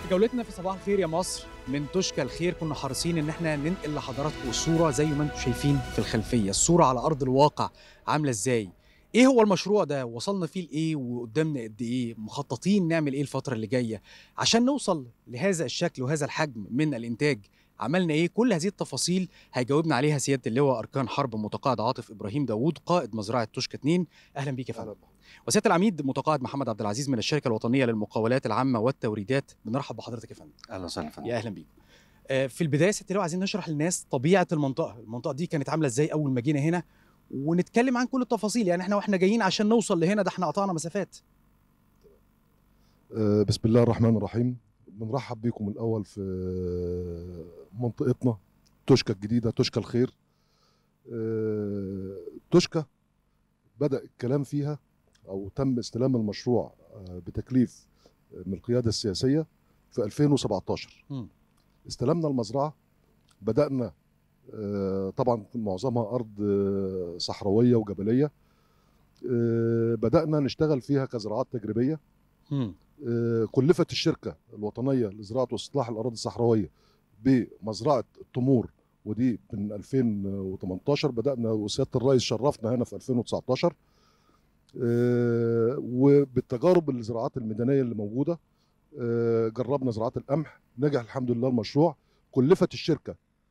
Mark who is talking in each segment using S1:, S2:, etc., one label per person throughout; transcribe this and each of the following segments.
S1: في جولتنا في صباح الخير يا مصر من تشكى الخير كنا حريصين ان احنا ننقل لحضراتكم الصوره زي ما انتم شايفين في الخلفيه الصوره على ارض الواقع عامله ازاي ايه هو المشروع ده وصلنا فيه لايه وقدامنا قد ايه مخططين نعمل ايه الفتره اللي جايه عشان نوصل لهذا الشكل وهذا الحجم من الانتاج عملنا ايه كل هذه التفاصيل هيجاوبنا عليها سياده اللواء اركان حرب متقاعد عاطف ابراهيم داوود قائد مزرعه تشكى 2 اهلا بيك يا فندم وسياده العميد متقاعد محمد عبد العزيز من الشركه الوطنيه للمقاولات العامه والتوريدات بنرحب بحضرتك يا فندم
S2: اهلا وسهلا فندم
S1: يا اهلا بيكم آه، في البدايه سياده اللواء عايزين نشرح للناس طبيعه المنطقه المنطقه دي كانت عامله ازاي اول ما جينا هنا ونتكلم عن كل التفاصيل يعني احنا واحنا جايين عشان نوصل لهنا ده احنا قطعنا مسافات
S3: آه، بسم الله الرحمن الرحيم بنرحب بيكم الاول في منطقتنا تشكى الجديده تشكى الخير آه، تشكى بدا الكلام فيها او تم استلام المشروع آه، بتكليف من القياده السياسيه في 2017
S1: مم.
S3: استلمنا المزرعه بدانا آه، طبعا معظمها ارض آه، صحراويه وجبليه آه، بدانا نشتغل فيها كزراعات تجريبيه
S1: مم.
S3: آه، كلفت الشركه الوطنيه لزراعه واستصلاح الاراضي الصحراويه بمزرعه التمور ودي من 2018 بدانا وسياده الرئيس شرفنا هنا في 2019 آه، وبالتجارب الزراعات الميدانيه اللي موجوده آه، جربنا زراعه القمح نجح الحمد لله المشروع كلفت الشركه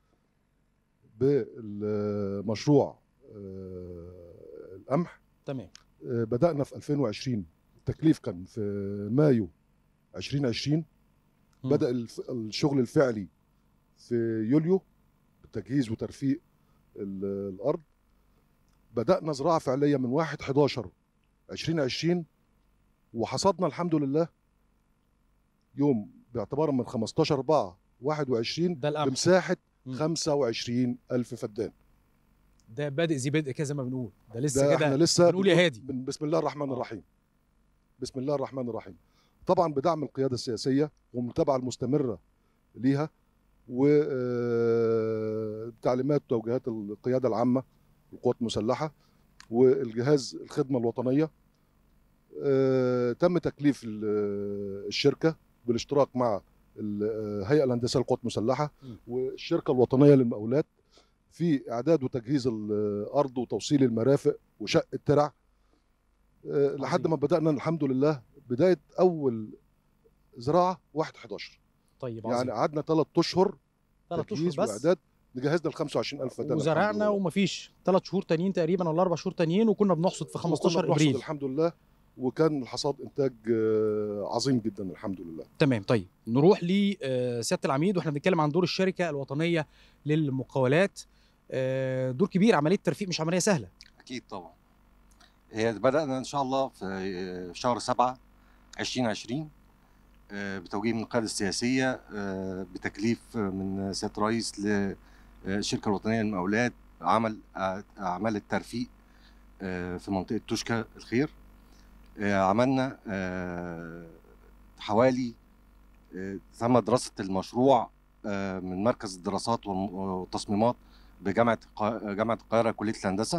S3: بالمشروع آه، القمح
S1: تمام
S3: آه، بدأنا في 2020 التكليف كان في مايو 2020
S1: مم.
S3: بدأ الف- الشغل الفعلي في يوليو بتجهيز وترفيق ال- الأرض بدأنا زراعة فعلية من 1 11 2020 وحصدنا الحمد لله يوم باعتبارا من 15 4 21
S1: ده القمح
S3: بمساحة
S1: مم.
S3: 25 ألف فدان
S1: ده بادئ ذي بدء كده زي ما بنقول ده لسه
S3: ده احنا
S1: كده
S3: لسه
S1: بنقول يا
S3: بنقول
S1: هادي.
S3: بن- بسم الله الرحمن
S1: آه.
S3: الرحيم بسم الله الرحمن الرحيم طبعا بدعم القياده السياسيه والمتابعه المستمره ليها وتعليمات وتوجيهات القياده العامه للقوات المسلحه والجهاز الخدمه الوطنيه آه، تم تكليف ال- الشركه بالاشتراك مع الهيئه الهندسيه للقوات المسلحه
S1: م.
S3: والشركه الوطنيه للمقاولات في اعداد وتجهيز الارض وتوصيل المرافق وشق الترع آه، لحد
S1: عظيم.
S3: ما بدانا الحمد لله بدايه اول زراعه 1 11
S1: طيب
S3: يعني
S1: عظيم
S3: قعدنا ثلاث اشهر
S1: ثلاث
S3: تجهيز
S1: اشهر بس
S3: واعداد نجهزنا ل 25000 فدان الحمد
S1: وزرعنا
S3: لله.
S1: ومفيش ثلاث شهور تانيين تقريبا ولا اربع شهور تانيين وكنا بنحصد في 15
S3: وكنا بنحصد
S1: ابريل
S3: الحمد لله وكان الحصاد انتاج آه، عظيم جدا الحمد لله
S1: تمام طيب نروح لسياده العميد واحنا بنتكلم عن دور الشركه الوطنيه للمقاولات آه، دور كبير عمليه ترفيق مش عمليه سهله
S2: اكيد طبعا هي بدانا ان شاء الله في شهر 7 2020 آه، بتوجيه من القياده السياسيه آه، بتكليف من سياده الرئيس للشركه الوطنيه للمقاولات عمل آه، اعمال الترفيق آه، في منطقه تشكى الخير آه، عملنا آه، حوالي آه، تم دراسه المشروع آه، من مركز الدراسات والم- والتصميمات بجامعه القا- جامعه القاهره كليه الهندسه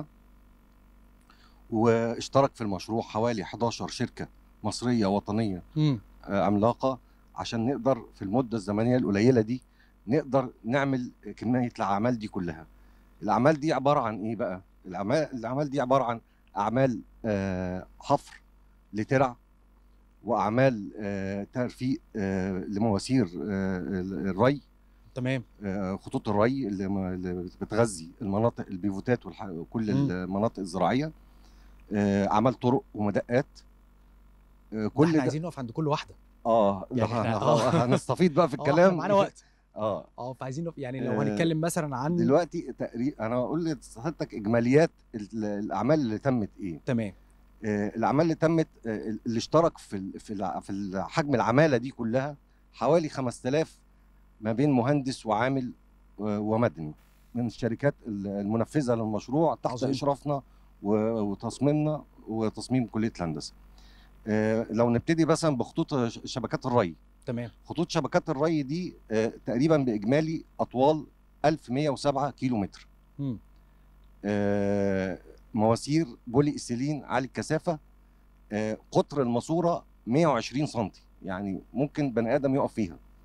S2: واشترك في المشروع حوالي 11 شركه مصريه وطنيه
S1: امم
S2: آه، عملاقه عشان نقدر في المده الزمنيه القليله دي نقدر نعمل كميه الاعمال دي كلها الاعمال دي عباره عن ايه بقى الاعمال الاعمال دي عباره عن اعمال آه، حفر لترع واعمال آه، ترفيق آه، لمواسير آه، الري
S1: تمام
S2: آه، خطوط الري اللي م- اللي بتغذي المناطق البيفوتات وكل
S1: مم.
S2: المناطق الزراعيه آه، اعمال طرق ومدقات آه،
S1: كل
S2: كل
S1: احنا
S2: ده
S1: عايزين نقف عند كل واحده
S2: اه
S1: يعني
S2: يعني
S1: إحنا- آه.
S2: هنستفيد بقى في
S1: اه احنا
S2: الكلام
S1: معانا وقت
S2: اه
S1: اه فعايزين نقف يعني لو
S2: آه،
S1: هنتكلم مثلا عن
S2: دلوقتي تقريبا انا اقول لحضرتك اجماليات ال- الاعمال اللي تمت ايه
S1: تمام
S2: آه، الاعمال اللي تمت آه، اللي اشترك في ال- في الع- في ال- حجم العماله دي كلها حوالي 5000 ما بين مهندس وعامل آه، ومدني من الشركات ال- المنفذه للمشروع تحت
S1: عظيم.
S2: اشرافنا و- وتصميمنا وتصميم كليه الهندسه آه، لو نبتدي مثلا بخطوط ش- شبكات الري
S1: تمام
S2: خطوط شبكات الري دي آه، تقريبا باجمالي اطوال 1107 كيلو متر
S1: مم.
S2: آه، مواسير بولي اسيلين عالي الكثافه آه، قطر الماسوره 120 سم يعني ممكن بني ادم يقف فيها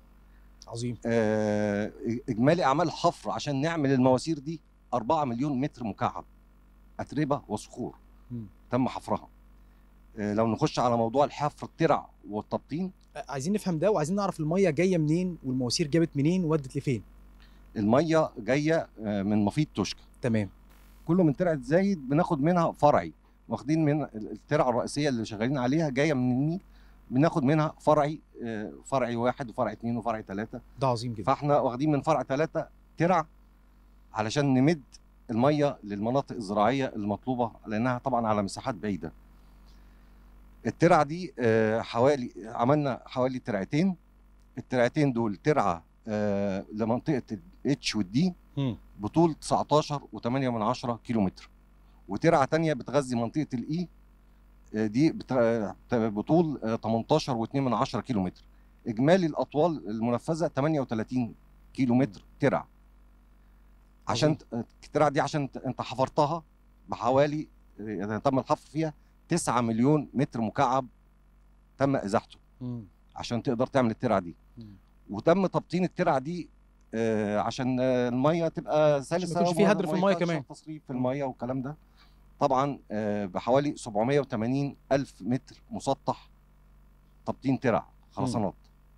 S1: عظيم
S2: آه، اجمالي اعمال حفر عشان نعمل المواسير دي 4 مليون متر مكعب اتربه وصخور
S1: مم.
S2: تم حفرها آه، لو نخش على موضوع الحفر الترع والتبطين
S1: آه، عايزين نفهم ده وعايزين نعرف الميه جايه منين والمواسير جابت منين ودت لفين
S2: الميه جايه آه، من مفيد توشكا
S1: تمام
S2: كله من ترعه زايد بناخد منها فرعي واخدين من الترعه الرئيسيه اللي شغالين عليها جايه من النيل بناخد منها فرعي آه، فرعي واحد وفرعي اثنين وفرعي ثلاثه
S1: ده عظيم جدا
S2: فاحنا واخدين من فرع ثلاثة ترع علشان نمد الميه للمناطق الزراعيه المطلوبه لانها طبعا على مساحات بعيده. الترع دي آه، حوالي عملنا حوالي ترعتين الترعتين دول ترعه آه، لمنطقه الاتش والدي
S1: مم.
S2: بطول 19 و8 من عشرة كيلو متر وترعه تانية بتغذي منطقه الاي آه، دي بت- آه، بطول آه، 18 و2 من عشرة كيلو متر اجمالي الاطوال المنفذه 38 كيلو متر ترع عشان ت- الترع دي عشان ت- انت حفرتها بحوالي يعني تم الحفر فيها 9 مليون متر مكعب تم ازاحته
S1: مم.
S2: عشان تقدر تعمل الترع دي
S1: مم.
S2: وتم تبطين الترع دي آه، عشان آه، الميه تبقى سلسه
S1: يكونش في
S2: وما-
S1: هدر في
S2: وما
S1: المية
S2: يحصلش
S1: كمان.
S2: تصريف في الميه والكلام ده طبعا آه، بحوالي 780 الف متر مسطح تبطين ترع خرسانات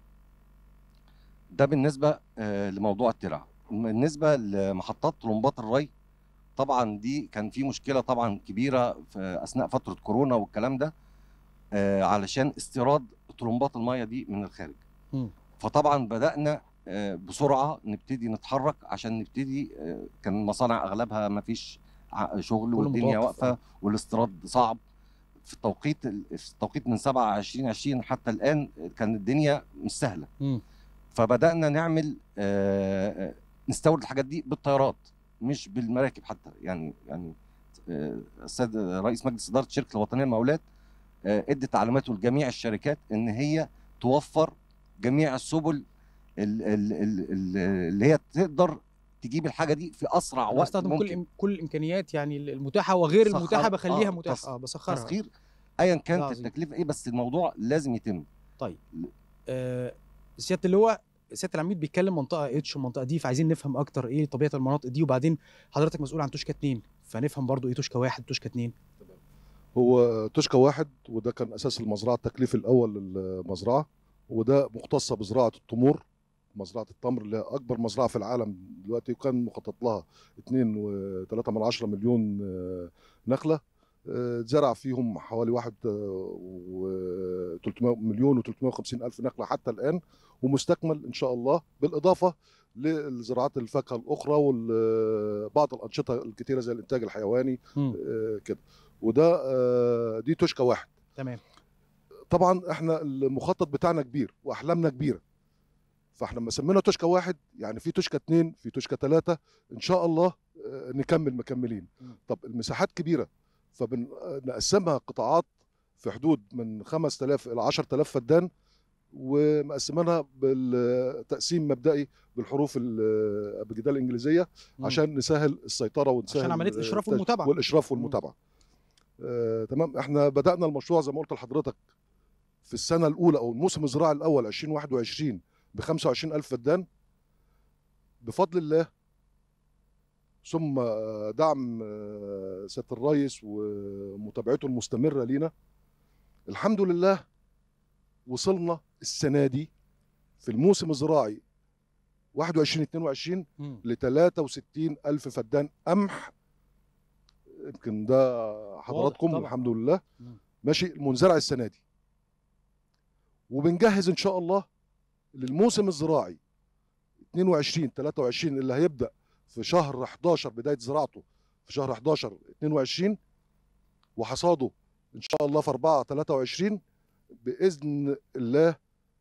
S2: ده بالنسبه آه، لموضوع الترع بالنسبه لمحطات طلمبات الري طبعا دي كان في مشكله طبعا كبيره في اثناء فتره كورونا والكلام ده آه، علشان استيراد طلمبات الميه دي من الخارج
S1: مم.
S2: فطبعا بدانا آه، بسرعه نبتدي نتحرك عشان نبتدي آه، كان المصانع اغلبها ما فيش ع- شغل
S1: كله
S2: والدنيا
S1: متوقف،
S2: واقفه والاستيراد صعب في التوقيت في التوقيت من 7 2020 حتى الان كان الدنيا مش سهله
S1: مم.
S2: فبدانا نعمل آه، آه، نستورد الحاجات دي بالطيارات مش بالمراكب حتى يعني يعني آه، السيد رئيس مجلس اداره الشركه الوطنيه للمقاولات آه، ادى تعليماته لجميع الشركات ان هي توفر جميع السبل ال- ال- ال- ال- اللي هي تقدر تجيب الحاجه دي في اسرع
S1: أنا
S2: وقت
S1: بستخدم كل
S2: ممكن
S1: الإم- كل الامكانيات يعني المتاحه وغير
S2: سخر-
S1: المتاحه بخليها
S2: آه،
S1: متاحه
S2: تس-
S1: اه بسخرها
S2: تسخير ايا
S1: ده
S2: كانت
S1: عظيم.
S2: التكلفه ايه بس الموضوع لازم يتم
S1: طيب آه سياده اللواء سياده العميد بيتكلم منطقه اتش ومنطقه دي فعايزين نفهم اكتر ايه طبيعه المناطق دي وبعدين حضرتك مسؤول عن توشكا 2 فنفهم برضو ايه توشكا 1 توشكا 2
S3: هو توشكا واحد وده كان اساس المزرعه التكليف الاول للمزرعه وده مختصه بزراعه التمور مزرعه التمر اللي هي اكبر مزرعه في العالم دلوقتي وكان مخطط لها 2.3 من عشرة مليون آه، نخله آه، اتزرع فيهم حوالي واحد آه، و 300 مليون و350 الف نخله حتى الان ومستكمل ان شاء الله بالاضافه للزراعات الفاكهه الاخرى وبعض الانشطه الكثيره زي الانتاج الحيواني
S1: مم.
S3: آه، كده وده آه، دي توشكا واحد
S1: تمام
S3: طبعا احنا المخطط بتاعنا كبير واحلامنا كبيره فاحنا لما سمينا توشكا واحد يعني في توشكا اتنين في توشكا تلاته ان شاء الله آه، نكمل مكملين
S1: مم.
S3: طب المساحات كبيره فبنقسمها قطاعات في حدود من 5000 الى 10000 فدان ومقسمينها بالتقسيم مبدئي بالحروف الابجديه الانجليزيه
S1: مم.
S3: عشان نسهل السيطره ونسهل
S1: عشان عملية الإشراف
S3: التج-
S1: والمتابعة.
S3: والاشراف والمتابعه آه، تمام احنا بدانا المشروع زي ما قلت لحضرتك في السنه الاولى او الموسم الزراعي الاول 2021 ب 25000 فدان بفضل الله ثم آه، دعم آه، سياده الرئيس ومتابعته المستمره لينا الحمد لله وصلنا السنه دي في الموسم الزراعي 21 22
S1: مم.
S3: ل 63 ألف فدان قمح يمكن ده حضراتكم
S1: طبعا.
S3: الحمد لله
S1: مم.
S3: ماشي المنزرع السنة دي وبنجهز إن شاء الله للموسم الزراعي 22 23 اللي هيبدأ في شهر 11 بداية زراعته في شهر 11 22 وحصاده إن شاء الله في 4 23 بإذن الله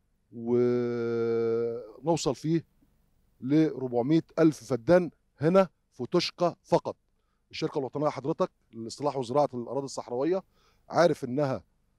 S3: ونوصل فيه ل 400 ألف فدان هنا في توشكا فقط الشركة الوطنية حضرتك للاصلاح وزراعة الأراضي الصحراوية عارف إنها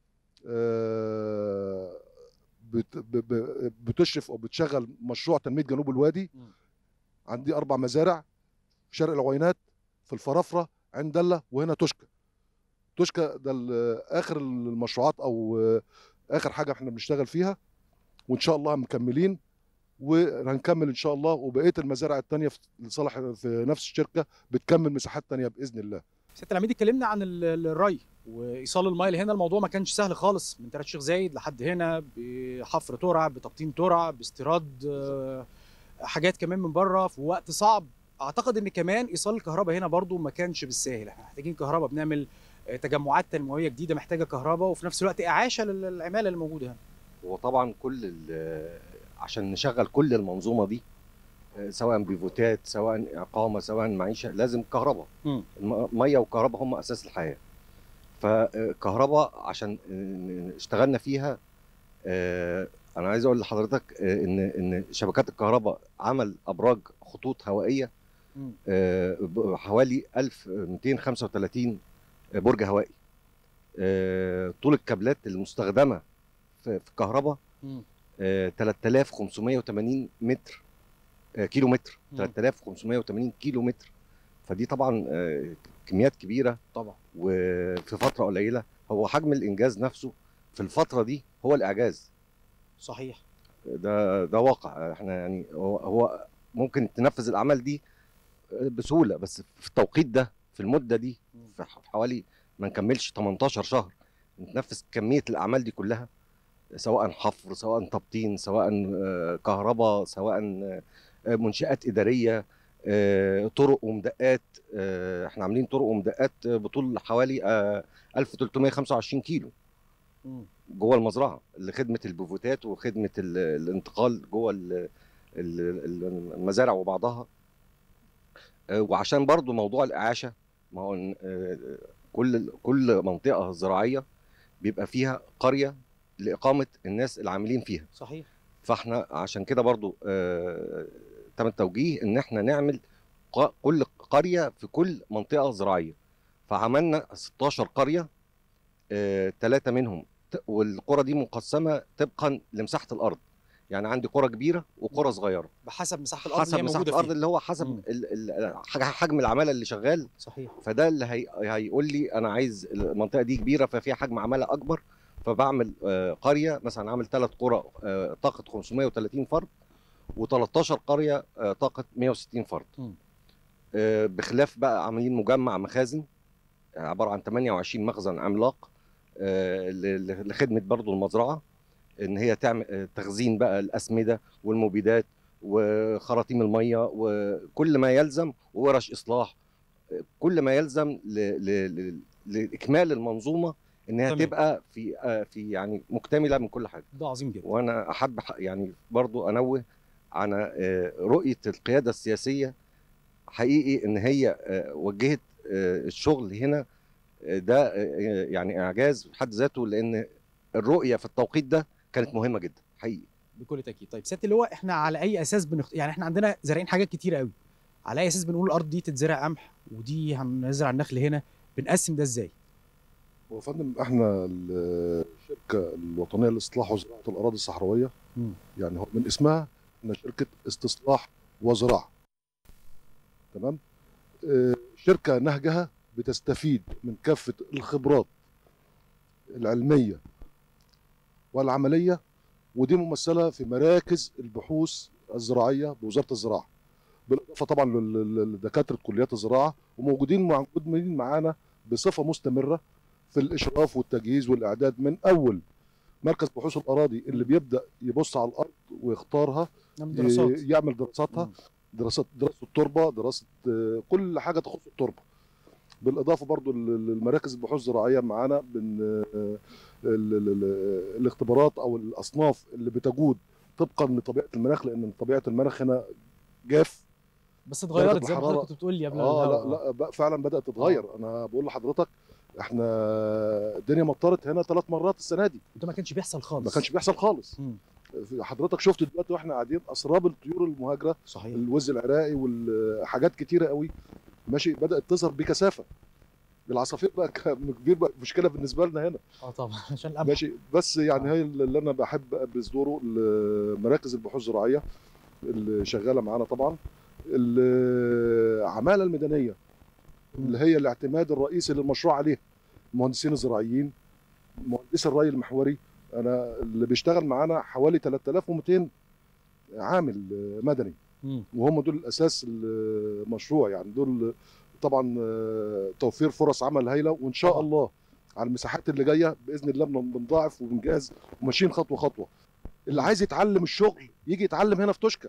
S3: آه، بت- ب- ب- بتشرف أو بتشغل مشروع تنمية جنوب الوادي
S1: مم.
S3: عندي أربع مزارع في شرق العوينات في الفرافرة عين دلة وهنا توشكا توشكا ده ال- آخر المشروعات أو آه، آخر حاجة احنا بنشتغل فيها وإن شاء الله مكملين وهنكمل ان شاء الله وبقيه المزارع الثانيه في لصالح في نفس الشركه بتكمل مساحات ثانيه باذن الله
S1: سياده العميد اتكلمنا عن ال- ال- الري وايصال الميه لهنا الموضوع ما كانش سهل خالص من تلات شيخ زايد لحد هنا بحفر ترع بتبطين ترع باستيراد آه، حاجات كمان من بره في وقت صعب اعتقد ان كمان ايصال الكهرباء هنا برضو ما كانش بالساهل احنا محتاجين كهرباء بنعمل آه، تجمعات تنمويه جديده محتاجه كهرباء وفي نفس الوقت اعاشه للعماله اللي موجوده هنا
S2: وطبعا كل ال- عشان نشغل كل المنظومه دي آه، سواء بيفوتات سواء اقامه سواء معيشه لازم كهرباء
S1: مم.
S2: الم- ميه وكهرباء هم اساس الحياه فكهرباء عشان آه، اشتغلنا فيها آه، انا عايز اقول لحضرتك آه، ان ان شبكات الكهرباء عمل ابراج خطوط هوائيه
S1: مم.
S2: آه، ب- حوالي 1235 برج هوائي آه، طول الكابلات المستخدمه في في الكهرباء
S1: مم.
S2: آه، 3580 متر آه، كيلو متر
S1: مم.
S2: 3580 كيلو متر فدي طبعا آه، كميات كبيره
S1: طبعا
S2: وفي فتره قليله هو حجم الانجاز نفسه في الفتره دي هو الاعجاز
S1: صحيح
S2: ده ده واقع احنا يعني هو, هو ممكن تنفذ الاعمال دي بسهوله بس في التوقيت ده في المده دي
S1: مم.
S2: في حوالي ما نكملش 18 شهر نتنفذ كميه الاعمال دي كلها سواء حفر سواء تبطين سواء آه، كهرباء سواء آه، منشات اداريه آه، طرق ومدقات آه، احنا عاملين طرق ومدقات بطول حوالي آه، 1325 كيلو
S1: مم.
S2: جوه المزرعه لخدمه البوفوتات وخدمه ال- الانتقال جوه ال- ال- المزارع وبعضها آه، وعشان برضو موضوع الاعاشه ما هو إن، آه، كل كل منطقه زراعيه بيبقى فيها قريه لاقامه الناس العاملين فيها
S1: صحيح
S2: فاحنا عشان كده برضو آه، تم التوجيه ان احنا نعمل ق- كل قريه في كل منطقه زراعيه فعملنا 16 قريه ثلاثه منهم ت- والقرى دي مقسمه طبقا لمساحه الارض يعني عندي قرى كبيره وقرى صغيره
S1: بحسب مساحه الارض اللي
S2: حسب
S1: هي
S2: مساحه
S1: موجوده
S2: الارض
S1: فيها
S2: اللي هو حسب
S1: مم.
S2: ال- ال- حج- حجم العماله اللي شغال
S1: صحيح
S2: فده اللي هي هيقول لي انا عايز المنطقه دي كبيره ففيها حجم عماله اكبر فبعمل آه، قريه مثلا عامل ثلاث قرى آه، طاقه 530 فرد و13 قريه آه، طاقه 160 فرد
S1: مم.
S2: آه، بخلاف بقى عاملين مجمع مخازن آه، عباره عن 28 مخزن عملاق آه، ل- ل- لخدمه برضو المزرعه ان هي تعمل آه، تخزين بقى الاسمده والمبيدات وخراطيم الميه وكل ما يلزم وورش اصلاح آه، كل ما يلزم ل... ل... ل... لاكمال المنظومه انها
S1: تمام.
S2: تبقى في آه، في يعني مكتمله من كل حاجه
S1: ده عظيم جدا
S2: وانا احب ح- يعني برضو انوه على آه، رؤيه القياده السياسيه حقيقي ان هي آه، وجهت آه، الشغل هنا آه، ده آه، يعني اعجاز في حد ذاته لان الرؤيه في التوقيت ده كانت مهمه جدا حقيقي
S1: بكل تاكيد طيب سياده اللواء احنا على اي اساس بنخت... يعني احنا عندنا زارعين حاجات كتيره قوي على اي اساس بنقول الارض دي تتزرع قمح ودي هنزرع النخل هنا بنقسم ده ازاي
S3: هو يا فندم احنا الشركه الوطنيه لاصلاح وزراعه الاراضي الصحراويه
S1: مم.
S3: يعني هو من اسمها ان شركه استصلاح وزراعه تمام آه، شركه نهجها بتستفيد من كافه الخبرات العلميه والعمليه ودي ممثله في مراكز البحوث الزراعيه بوزاره الزراعه بالاضافه طبعا لل- لل- لدكاتره كليات الزراعه وموجودين موجودين معانا بصفه مستمره في الاشراف والتجهيز والاعداد من اول مركز بحوث الاراضي اللي بيبدا يبص على الارض ويختارها
S1: نعمل دراسات
S3: ي- يعمل دراساتها
S1: مم.
S3: دراسات دراسه التربه دراسه آه، كل حاجه تخص التربه بالاضافه برضو لل- للمراكز البحوث الزراعيه معانا بن آه، ال- ال- ال- الاختبارات او الاصناف اللي بتجود طبقا لطبيعه المناخ لان طبيعه المناخ هنا جاف
S1: بس اتغيرت
S3: درجة
S1: زي ما
S3: الحرارة-
S1: حضرتك كنت بتقول لي قبل
S3: اه
S1: الهوا.
S3: لا لا بقى فعلا بدات تتغير انا بقول لحضرتك احنا الدنيا مطرت هنا ثلاث مرات السنه دي
S1: وده ما كانش بيحصل خالص
S3: ما كانش بيحصل خالص
S1: مم.
S3: حضرتك شفت دلوقتي واحنا قاعدين اسراب الطيور المهاجره
S1: صحيح
S3: الوز العراقي والحاجات كتيره قوي ماشي بدات تظهر بكثافه العصافير بقى كان كبير بقى مشكله بالنسبه لنا هنا
S1: اه طبعا عشان القمح
S3: ماشي بس يعني هي اللي انا بحب ابرز دوره مراكز البحوث الزراعيه اللي شغاله معانا طبعا العماله الميدانيه اللي هي الاعتماد الرئيسي للمشروع عليه المهندسين الزراعيين مهندس الري المحوري انا اللي بيشتغل معانا حوالي 3200 عامل آه، مدني
S1: مم.
S3: وهم دول الاساس المشروع يعني دول طبعا آه، توفير فرص عمل هايله وان شاء
S1: طبعاً.
S3: الله على المساحات اللي جايه باذن الله بن- بنضاعف وبنجهز وماشيين خطوه خطوه اللي عايز يتعلم الشغل يجي يتعلم هنا في توشكا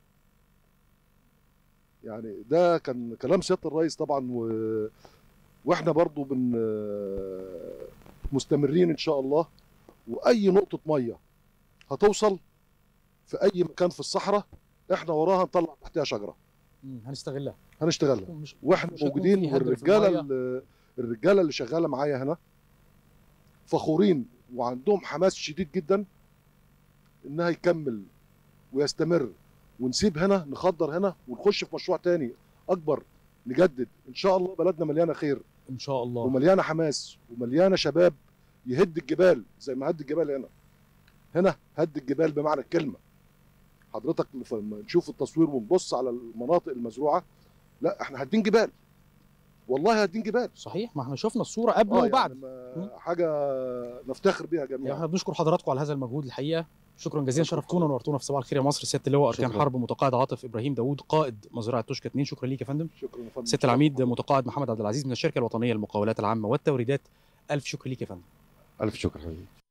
S3: يعني ده كان كلام سياده الرئيس طبعا و... واحنا برضو بن مستمرين ان شاء الله واي نقطه ميه هتوصل في اي مكان في الصحراء احنا وراها نطلع تحتها شجره
S1: مم. هنستغلها
S3: هنشتغلها
S1: مش
S3: واحنا
S1: مش هيكون
S3: موجودين
S1: في هدر في
S3: والرجاله
S1: المية.
S3: ال- الرجاله اللي شغاله معايا هنا فخورين وعندهم حماس شديد جدا انها يكمل ويستمر ونسيب هنا نخدر هنا ونخش في مشروع تاني اكبر نجدد ان شاء الله بلدنا مليانه خير
S1: ان شاء الله
S3: ومليانه حماس ومليانه شباب يهد الجبال زي ما هد الجبال هنا هنا هد الجبال بمعنى الكلمه حضرتك لما نشوف التصوير ونبص على المناطق المزروعه لا احنا هادين جبال والله هادين جبال
S1: صحيح ما احنا شفنا الصوره قبل
S3: آه
S1: وبعد
S3: يعني ما- حاجه نفتخر بيها
S1: يعني
S3: جميعا
S1: احنا بنشكر حضراتكم على هذا المجهود الحقيقه شكرا جزيلا شرفتونا ونورتونا في صباح الخير يا مصر سياده اللواء اركان
S3: شكراً.
S1: حرب متقاعد عاطف ابراهيم داوود قائد مزرعه توشكا 2 شكرا ليك يا فندم
S3: شكرا يا فندم
S1: سياده العميد متقاعد محمد عبد العزيز من الشركه الوطنيه للمقاولات العامه والتوريدات الف شكر ليك يا فندم
S2: الف شكر حبيبي